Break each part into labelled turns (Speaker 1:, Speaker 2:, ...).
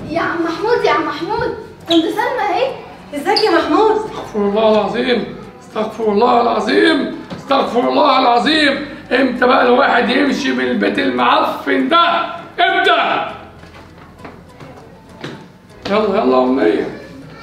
Speaker 1: يا عم محمود يا عم محمود كنت سلمى اهي
Speaker 2: ازيك يا محمود
Speaker 3: استغفر الله العظيم استغفر الله العظيم استغفر الله العظيم امتى بقى الواحد يمشي من البيت المعفن ده امتى يلا يلا أمنية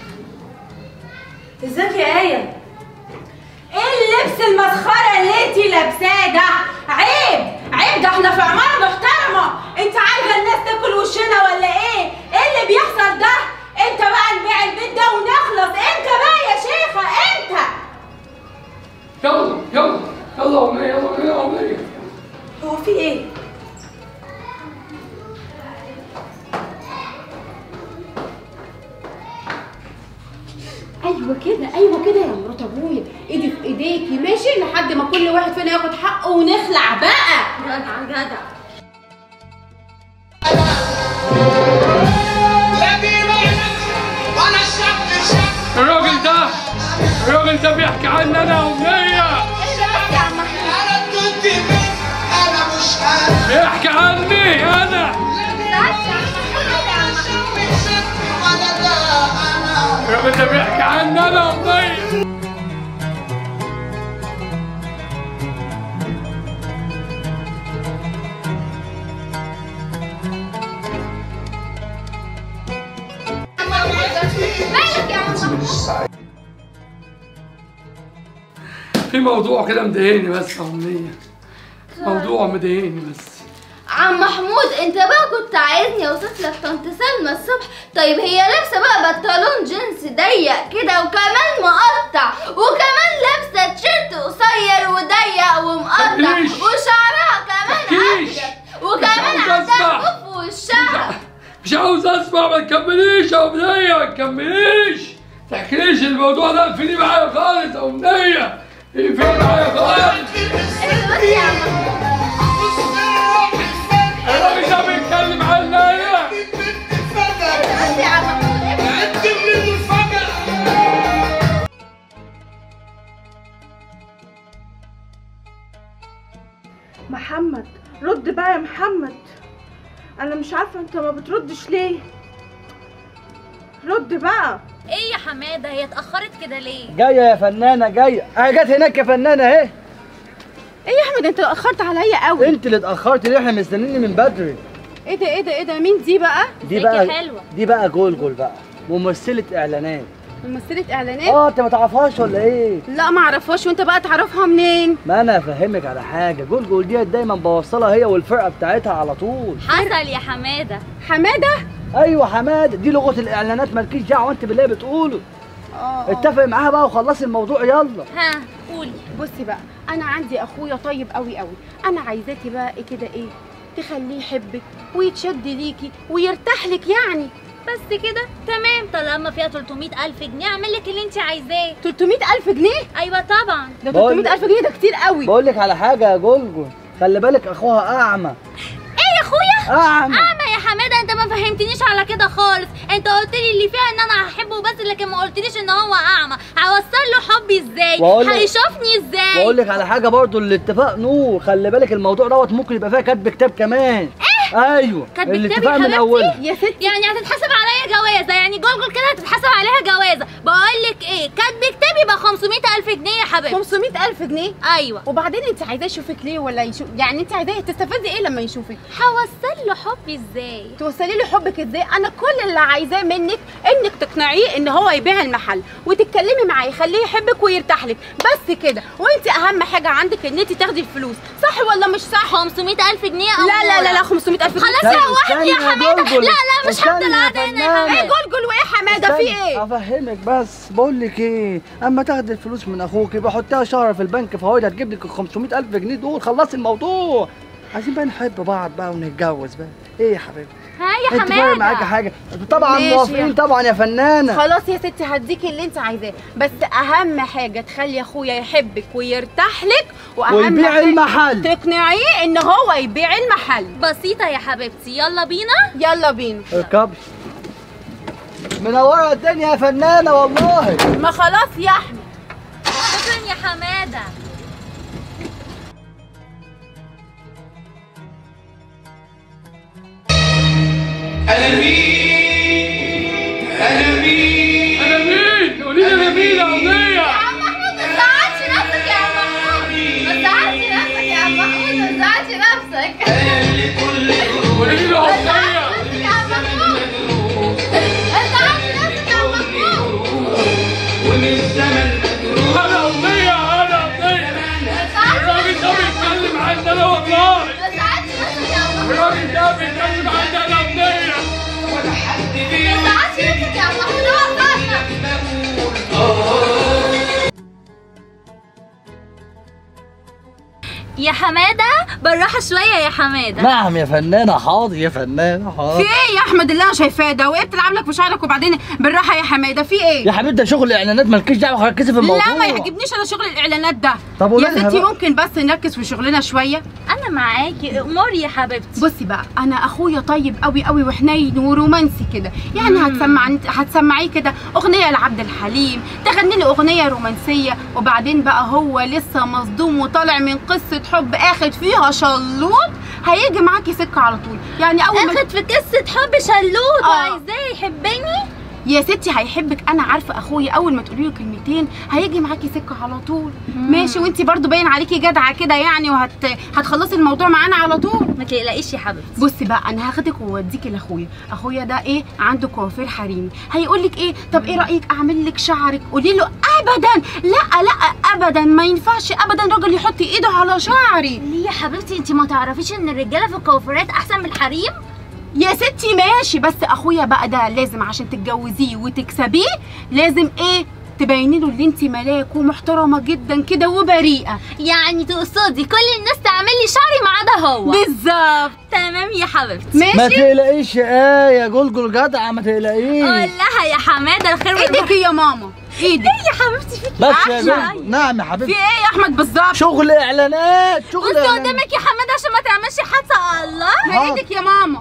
Speaker 2: ازيك يا آية ايه اللبس المسخرة اللي انتي لابساه ده عيب عيب ده احنا في عمارة محترمة انت عايزة الناس تاكل وشنا ولا ايه ايه اللي بيحصل ده انت بقى نبيع البيت ده ونخلص انت بقى يا شيخة انت
Speaker 3: يلا يلا يلا أمنية يلا يلا أمنية
Speaker 2: هو في ايه
Speaker 4: ايوه كده ايوه كده يا مرات ابويا ايدي في ايديكي ماشي لحد ما كل واحد فينا ياخد حقه ونخلع بقى
Speaker 2: جدع جدع
Speaker 3: الراجل ده الراجل ده بيحكي عني أنا أمنية
Speaker 1: يا عم محمود
Speaker 3: بيحكي عني أنا الراجل ده بيحكي عني أنا أمنية
Speaker 1: مالك يا عم محمود
Speaker 3: في موضوع كده مضايقني بس يا أمنية موضوع مضايقني بس
Speaker 1: عم محمود انت بقى كنت عايزني اوصف لك طنط سلمى الصبح طيب هي لابسه بقى بنطلون جينز ضيق كده وكمان مقطع وكمان لابسه تيشيرت قصير وضيق ومقطع
Speaker 3: تحكيش.
Speaker 1: وشعرها كمان
Speaker 3: تحكيش.
Speaker 1: ابيض وكمان
Speaker 3: مش عاوز
Speaker 1: عندها
Speaker 3: أسمع.
Speaker 1: كف في وشها
Speaker 3: مش عاوز اسمع ما تكمليش يا امنيه ما تكمليش تحكيليش الموضوع ده اقفلي معايا خالص يا امنيه اقفلي معايا خالص
Speaker 1: بس يا عم محمود
Speaker 3: الراجل ده بيتكلم عننا
Speaker 1: بس يا عم محمود
Speaker 5: محمد رد بقى يا محمد انا مش عارفه انت ما بتردش ليه رد بقى
Speaker 6: ايه يا حماده هي اتاخرت كده ليه
Speaker 7: جايه يا فنانه جايه انا جت هناك يا فنانه اهي
Speaker 4: ايه يا احمد انت اتاخرت عليا قوي
Speaker 7: انت اللي اتاخرت ليه احنا مستنيني من بدري
Speaker 4: ايه ده ايه ده ايه ده مين دي بقى
Speaker 7: دي
Speaker 6: ازيك
Speaker 7: بقى
Speaker 6: يا حلوة؟
Speaker 7: دي بقى جولجول بقى ممثله اعلانات
Speaker 4: ممثله اعلانات
Speaker 7: اه انت ما تعرفهاش ولا ايه
Speaker 4: لا ما اعرفهاش وانت بقى تعرفها منين
Speaker 7: ما انا افهمك على حاجه جولجول دي دايما بوصلها هي والفرقه بتاعتها على طول
Speaker 6: حصل يا حماده
Speaker 4: حماده
Speaker 7: ايوه حماد دي لغه الاعلانات مالكيش دعوه انت باللي هي بتقوله
Speaker 4: اه
Speaker 7: اتفق معاها بقى وخلصي الموضوع يلا
Speaker 6: ها قولي
Speaker 4: بصي بقى انا عندي اخويا طيب قوي قوي انا عايزاكي بقى ايه كده ايه تخليه يحبك ويتشد ليكي ويرتاح لك يعني
Speaker 6: بس كده تمام طالما فيها 300 الف جنيه اعمل لك اللي انت عايزاه
Speaker 4: 300000 جنيه
Speaker 6: ايوه طبعا
Speaker 4: ده
Speaker 7: بقول-
Speaker 4: 300000 جنيه ده كتير قوي
Speaker 7: بقول لك على حاجه يا جولجول خلي بالك اخوها اعمى
Speaker 6: ايه يا اخويا
Speaker 7: اعمى
Speaker 6: اعمى يا حماده انت ما فهمتنيش على كده خالص انت قلت لي اللي فيها ان انا هحبه بس لكن ما قلتليش ان هو اعمى هوصل له حبي ازاي
Speaker 7: وأقول لك-
Speaker 6: هيشوفني ازاي
Speaker 7: بقول لك على حاجه برضو الاتفاق نور خلي بالك الموضوع دوت ممكن يبقى فيها كاتب كتاب كمان ايه ايوه
Speaker 6: كاتب كتاب يا
Speaker 7: الاتفاق من
Speaker 6: حبيبتي؟
Speaker 7: اولها
Speaker 4: يا ستي
Speaker 6: يعني هتتحسب عليا جوازه يعني جولجول كده هتتحسب عليها جوازه بقول لك ايه كاتب كتاب يبقى 500 الف جنيه يا حبيبتي
Speaker 4: 500000 جنيه
Speaker 6: ايوه
Speaker 4: وبعدين انت عايزاه يشوفك ليه ولا يشوف يعني انت عايزاه تستفادي ايه لما يشوفك
Speaker 6: هوصل له حبي ازاي
Speaker 4: توصلي له حبك ازاي انا كل اللي عايزاه منك انك تقنعيه ان هو يبيع المحل وتتكلمي معاه يخليه يحبك ويرتاح لك بس كده وانت اهم حاجه عندك ان انت تاخدي الفلوس صح ولا مش صح
Speaker 6: 500 الف جنيه او
Speaker 4: لا لا لا لا 500000 جنيه
Speaker 6: خلاص يا
Speaker 7: استني-
Speaker 6: وحدي يا
Speaker 7: استني
Speaker 6: حماده
Speaker 7: جولجول.
Speaker 6: لا لا مش
Speaker 7: استني
Speaker 6: هفضل
Speaker 7: يا
Speaker 6: قاعده هنا يا
Speaker 7: فنانة.
Speaker 4: ايه
Speaker 6: حماده
Speaker 4: جولجول وايه حماده في
Speaker 7: استني،
Speaker 4: ايه
Speaker 7: افهمك بس بقول لك ايه اما تاخدي الفلوس من اخوك يبقى حطيها شهر في البنك فوائد هتجيب لك ال 500000 جنيه دول خلصي الموضوع عايزين بقى نحب بعض بقى ونتجوز بقى ايه يا حبيبتي
Speaker 6: ها يا
Speaker 7: انت فاهم معاكي
Speaker 6: حماده
Speaker 7: حاجه طبعا
Speaker 4: ماشي يا-
Speaker 7: موافقين طبعا يا فنانه
Speaker 4: خلاص يا ستي هديكي اللي انت عايزاه بس اهم حاجه تخلي اخويا يحبك ويرتاح لك واهم
Speaker 7: ويبيع
Speaker 4: حاجة
Speaker 7: المحل
Speaker 4: تقنعيه ان هو يبيع المحل
Speaker 6: بسيطه يا حبيبتي يلا بينا
Speaker 4: يلا بينا
Speaker 7: اركبي منوره الدنيا يا فنانه والله
Speaker 4: ما خلاص يا احمد
Speaker 6: شكرا يا حماده
Speaker 8: أنا مين
Speaker 3: عندنا والله
Speaker 1: ما تزعلش نفسك يا عم محمود
Speaker 3: الراجل ده بيتكلم عندنا أمنية
Speaker 1: ما تزعلش نفسك يا عم محمود هو فاهمك
Speaker 6: يا حماده بالراحه شويه يا حماده
Speaker 7: نعم يا فنانة حاضر يا فنانة
Speaker 4: في
Speaker 7: حاضر
Speaker 4: ايه يا احمد اللي انا شايفاه ده وقفت تلعب لك في شعرك وبعدين بالراحه يا حماده في ايه
Speaker 7: يا حبيبي ده شغل اعلانات مالكيش دعوة ركزي في الموضوع
Speaker 4: لا ما يعجبنيش انا شغل الاعلانات ده
Speaker 7: طب قولي
Speaker 4: يا
Speaker 7: لها
Speaker 4: ستي
Speaker 7: بقى.
Speaker 4: ممكن بس نركز في شغلنا شويه
Speaker 6: انا معاكي اموري يا حبيبتي
Speaker 4: بصي بقى انا اخويا طيب قوي قوي وحنين ورومانسي كده يعني هتسمع هتسمعيه كده اغنيه لعبد الحليم تغني له اغنيه رومانسيه وبعدين بقى هو لسه مصدوم وطالع من قصه حب اخد فيها شلوط هيجي معاكي سكه على طول يعني اول ما
Speaker 6: اخد في قصه حب شلوت
Speaker 4: آه.
Speaker 6: وعايزاه يحبني
Speaker 4: يا ستي هيحبك انا عارفه اخويا اول ما تقولي له كلمتين هيجي معاكي سكه على طول ماشي وانتي برضو باين عليكي جدعه كده يعني وهت هتخلصي الموضوع معانا على طول
Speaker 6: ما تقلقيش يا حبيبتي
Speaker 4: بصي بقى انا هاخدك واوديكي لاخويا اخويا ده ايه عنده كوافير حريمي هيقول لك ايه طب ايه رايك اعمل لك شعرك قولي له ابدا لا لا ابدا ما ينفعش ابدا راجل يحط ايده على شعري
Speaker 6: ليه يا حبيبتي انت ما تعرفيش ان الرجاله في الكوافيرات احسن من الحريم
Speaker 4: يا ستي ماشي بس اخويا بقى ده لازم عشان تتجوزيه وتكسبيه لازم ايه تبيني له ان انت ملاك ومحترمه جدا كده وبريئه
Speaker 6: يعني تقصدي كل الناس تعمل لي شعري ما عدا هو
Speaker 4: بالظبط
Speaker 6: تمام يا حبيبتي
Speaker 7: ما
Speaker 4: ماشي
Speaker 7: تقلقيش يا ايه يا جلجل جدعة ما تقلقيش
Speaker 6: قول لها يا حماده الخير والبركه
Speaker 4: ايدك يا ماما ايدك
Speaker 6: يا حبيبتي فيكي
Speaker 7: بس يا
Speaker 6: عشرة.
Speaker 7: جلجل نعم يا
Speaker 4: في
Speaker 7: حبيبتي
Speaker 4: ايه يا احمد بالظبط
Speaker 7: شغل اعلانات شغل
Speaker 6: بصي
Speaker 7: إعلانات.
Speaker 6: قدامك يا حماده عشان ما تعملش حادثه الله
Speaker 4: ما
Speaker 7: حاضر.
Speaker 4: ايدك يا ماما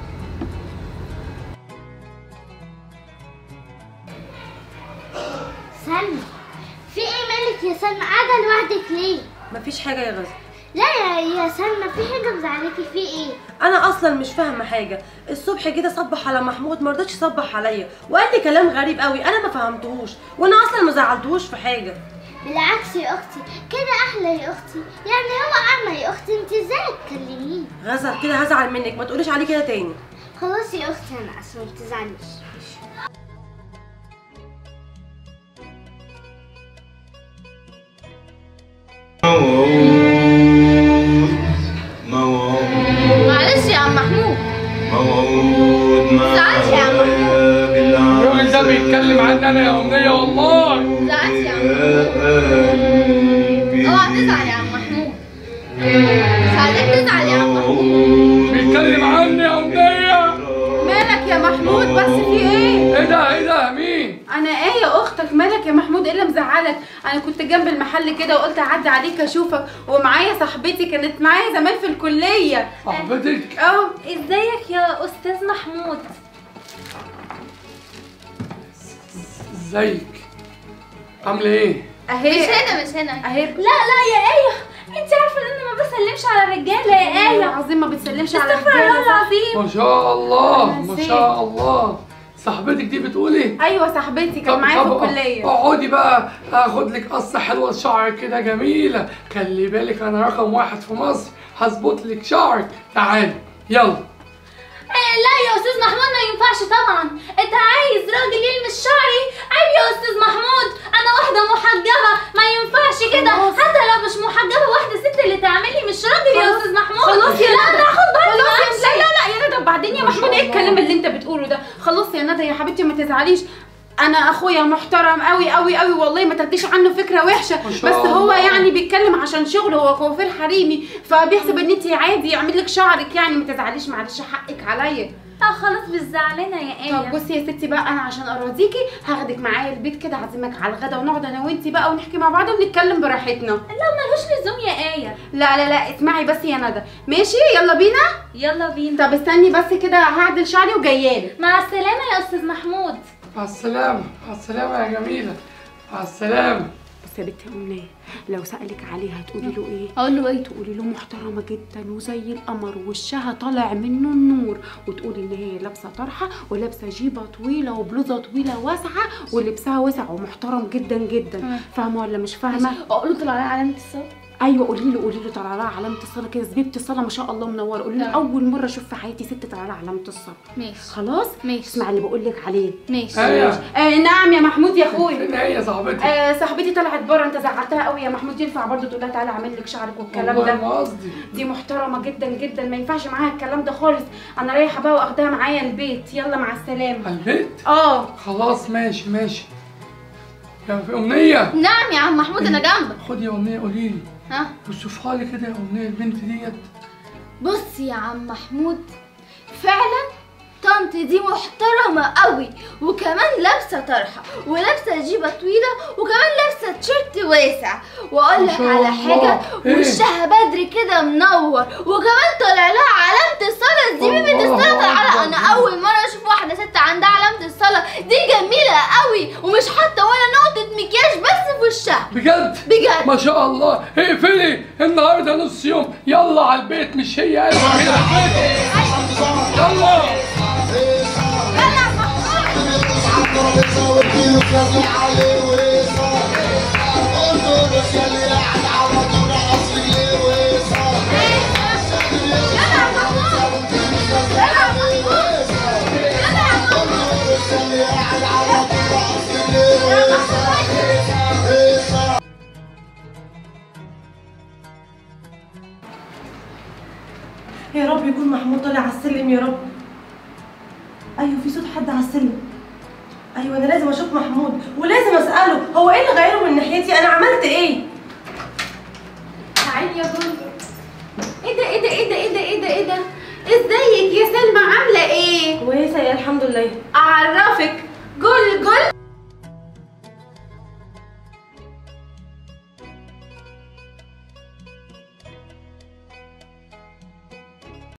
Speaker 1: سلمى في ايه مالك يا سلمى قاعده لوحدك ليه
Speaker 8: مفيش حاجة يا غزة
Speaker 1: لا يا يا سلمى في حاجه مزعلاكي في ايه
Speaker 8: أنا أصلا مش فاهمة حاجة الصبح كده صبح على محمود مرضتش يصبح عليا وقال لي كلام غريب قوي أنا ما فهمتهوش وأنا أصلا ما زعلتهوش في حاجة
Speaker 1: بالعكس يا اختي كده احلى يا اختي يعني هو اعمى يا اختي انت ازاي تكلميه
Speaker 8: غزة كده هزعل منك ما تقوليش عليه كده تاني
Speaker 1: خلاص يا اختي انا اسفه ما تزعليش
Speaker 9: موعود
Speaker 1: معلش يا عم محمود
Speaker 9: موعود ما
Speaker 1: زعلت يا عم
Speaker 3: الراجل ده بيتكلم عني انا يا امنيه والله
Speaker 1: زعلت يا عم اوعى تزعل يا عم محمود مش عايزاك تزعل يا عم محمود
Speaker 3: بيتكلم عني يا امنيه
Speaker 4: مالك يا محمود بس في ايه
Speaker 3: ايه ده ايه ده مين
Speaker 4: انا ايه يا اختك مالك يا محمود ايه اللي مزعلك انا كنت جنب المحل كده وقلت اعدي عليك اشوفك ومعايا صاحبتي كانت معايا زمان في الكليه
Speaker 3: صاحبتك
Speaker 4: اه
Speaker 6: ازيك يا استاذ محمود
Speaker 3: ازيك عامله ايه
Speaker 4: اهي
Speaker 1: مش هنا مش هنا
Speaker 4: اهي
Speaker 6: لا لا يا ايه انت عارفه ان انا ما بسلمش على الرجاله يا
Speaker 4: والله
Speaker 6: ايه
Speaker 4: العظيم ما بتسلمش على
Speaker 6: استغفر الله
Speaker 4: الرجاله
Speaker 6: العظيم
Speaker 3: ما شاء الله
Speaker 4: أنا
Speaker 3: ما
Speaker 4: نسيت.
Speaker 3: شاء الله صاحبتك دي بتقولي
Speaker 4: ايوه صاحبتي كانت معايا في الكليه
Speaker 3: اقعدي بقى اخد لك قصه حلوه لشعرك كده جميله خلي بالك انا رقم واحد في مصر هظبط لك شعرك تعالي يلا
Speaker 6: إيه لا يا استاذ محمود ما ينفعش طبعا انت عايز راجل يلمس شعري عيب يا استاذ محمود انا واحده محجبه ما ينفعش كده حتى لو مش محجبه واحده ست اللي تعمل لي مش راجل يا
Speaker 4: خلاص-
Speaker 6: استاذ محمود
Speaker 4: خلاص يا
Speaker 6: لا
Speaker 4: ندى
Speaker 6: انا هاخد بالي
Speaker 4: خلاص يا
Speaker 6: معلش.
Speaker 4: لا لا لا يا ندى وبعدين يا
Speaker 3: ما شاء
Speaker 4: محمود ايه
Speaker 3: الله.
Speaker 4: الكلام اللي انت بتقوله ده خلاص يا ندى يا حبيبتي ما تزعليش انا اخويا محترم قوي قوي قوي والله ما تاخديش عنه فكره وحشه
Speaker 3: ما
Speaker 4: بس
Speaker 3: شاء
Speaker 4: هو
Speaker 3: الله.
Speaker 4: يعني بيتكلم عشان شغله هو كوافير حريمي فبيحسب ان انت عادي يعمل لك شعرك يعني ما تزعليش معلش حقك عليا
Speaker 6: اه خلاص مش زعلانه يا ايه
Speaker 4: طب بصي يا ستي بقى انا عشان اراضيكي هاخدك معايا البيت كده اعزمك على الغدا ونقعد انا وانتي بقى ونحكي مع بعض ونتكلم براحتنا
Speaker 6: لا ملوش لزوم يا ايه
Speaker 4: لا لا لا اسمعي بس يا ندى ماشي يلا بينا
Speaker 6: يلا بينا
Speaker 4: طب استني بس كده هعدل شعري وجايالك
Speaker 6: مع السلامه يا استاذ محمود
Speaker 3: مع السلامه مع السلامه يا جميله مع السلامه
Speaker 4: بس يا بنت أمنية لو سألك عليها تقولي له ايه؟
Speaker 1: اقول له ايه
Speaker 4: تقولي له محترمة جدا وزي القمر ووشها طالع منه النور وتقولي ان هي لابسة طرحة ولابسة جيبة طويلة وبلوزة طويلة واسعة ولبسها واسع ومحترم جدا جدا فاهمة ولا مش فاهمة؟
Speaker 1: اقول له طلع على علامه الصوت
Speaker 4: ايوه قولي له قولي له طلع لها علامه الصلاه كده زبيبه الصلاه ما شاء الله منوره قولي له
Speaker 1: تمام.
Speaker 4: اول مره اشوف في حياتي ست طلع لها علامه الصلاه
Speaker 1: ماشي
Speaker 4: خلاص
Speaker 1: ماشي.
Speaker 4: اسمع اللي بقول لك عليه
Speaker 1: ماشي
Speaker 3: ايه
Speaker 4: آه نعم يا محمود يا اخويا
Speaker 3: فين هي صاحبتي
Speaker 4: آه صاحبتي طلعت بره انت زعلتها قوي يا محمود ينفع برضه تقول لها تعالى اعمل لك شعرك والكلام
Speaker 3: والله
Speaker 4: ده
Speaker 3: ما قصدي
Speaker 4: دي محترمه جدا جدا ما ينفعش معاها الكلام ده خالص انا رايحه بقى واخدها معايا البيت يلا مع السلامه
Speaker 3: البيت
Speaker 4: اه
Speaker 3: خلاص ماشي ماشي يا أمنية
Speaker 1: نعم يا عم محمود انا جنبك
Speaker 3: خدي يا أمنية قولي لي
Speaker 1: ها
Speaker 3: وصفها لي كده يا أمنية البنت ديت
Speaker 1: بص يا عم محمود فعلا طنط دي محترمة قوي وكمان لابسة طرحة ولابسة جيبة طويلة وكمان لابسة تيشيرت واسع واقول
Speaker 3: ما
Speaker 1: لك
Speaker 3: شاء
Speaker 1: على
Speaker 3: الله.
Speaker 1: حاجة
Speaker 3: إيه؟
Speaker 1: وشها بدري كده منور وكمان طالع لها علامة الصلاة دي بيبة
Speaker 3: الله
Speaker 1: الصلاة طالعة لها.
Speaker 3: أكبر.
Speaker 1: انا اول مرة اشوف واحدة ست عندها علامة الصلاة دي جميلة قوي ومش حاطة ولا نقطة مكياج بس في وشها
Speaker 3: بجد
Speaker 1: بجد
Speaker 3: ما شاء الله اقفلي النهارده نص يوم يلا على البيت مش هي قالت كده البيت يلا
Speaker 8: يا رب يكون محمود طالع على السلم يا رب ايوه في صوت حد على السلم ايوه انا لازم اشوف محمود ولازم اساله هو ايه اللي غيره من ناحيتي انا عملت ايه
Speaker 4: تعالي يا جولة ايه ده ايه ده ايه ده ايه ده ايه ده ايه ده ازيك يا سلمى عامله ايه
Speaker 8: كويسه يا الحمد لله
Speaker 4: اعرفك جول جول